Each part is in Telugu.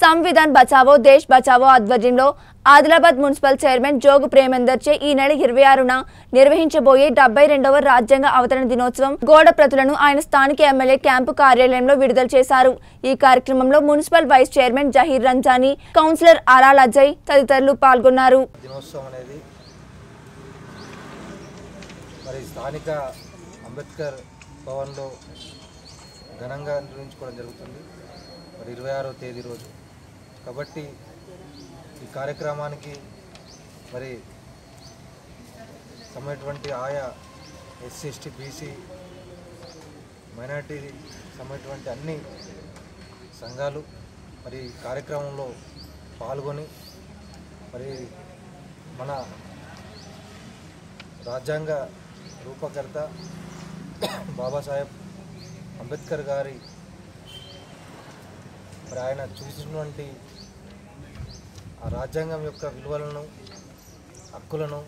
సంవిధాన్ బచావో దేశ్ బచావో ఆధ్వర్యంలో ఆదిలాబాద్ మున్సిపల్ చైర్మన్ జోగు ప్రేమేందర్ చే ఈ నెల ఇరవై ఆరున నిర్వహించబోయే డెబ్బై రెండవ రాజ్యాంగ అవతరణ దినోత్సవం గోడ ప్రతులను ఆయన స్థానిక ఎమ్మెల్యే క్యాంపు కార్యాలయంలో విడుదల చేశారు ఈ కార్యక్రమంలో municipal vice chairman Zaheer Ramzani councillor Aral Ajay తదితరులు పాల్గొన్నారు దినోత్సవం అనేది మరి స్థానిక అంబేద్కర్ భవన్లో ఘనంగా నిర్వహించుకోవడం జరుగుతుంది మరి ఇరవై ఆరో తేదీ రోజు కాబట్టి ఈ కార్యక్రమానికి మరి సమయటువంటి ఆయా ఎస్సీ ఎస్టీ బీసీ మైనార్టీ సమయటువంటి అన్ని సంఘాలు మరి ఈ కార్యక్రమంలో పాల్గొని మరి మన రాజ్యాంగ రూపకర్త బాబాసాహెబ్ అంబేద్కర్ గారి మరి ఆయన చూసినటువంటి ఆ రాజ్యాంగం యొక్క విలువలను హక్కులను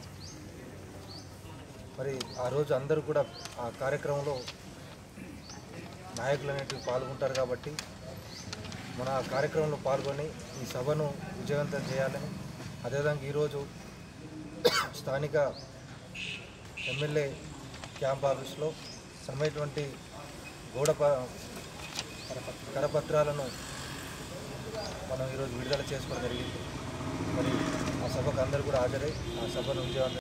మరి ఆ రోజు అందరూ కూడా ఆ కార్యక్రమంలో నాయకులు అనేటివి పాల్గొంటారు కాబట్టి మన ఆ కార్యక్రమంలో పాల్గొని ఈ సభను విజయవంతం చేయాలని అదేవిధంగా ఈరోజు స్థానిక ఎమ్మెల్యే క్యాంప్ ఆఫీస్లో సమైనటువంటి గోడ ప- కరపత్రాలను మనం ఈరోజు విడుదల చేసుకోవడం జరిగింది మరి ఆ సభకు అందరూ కూడా హాజరై ఆ సభను విజయవంతం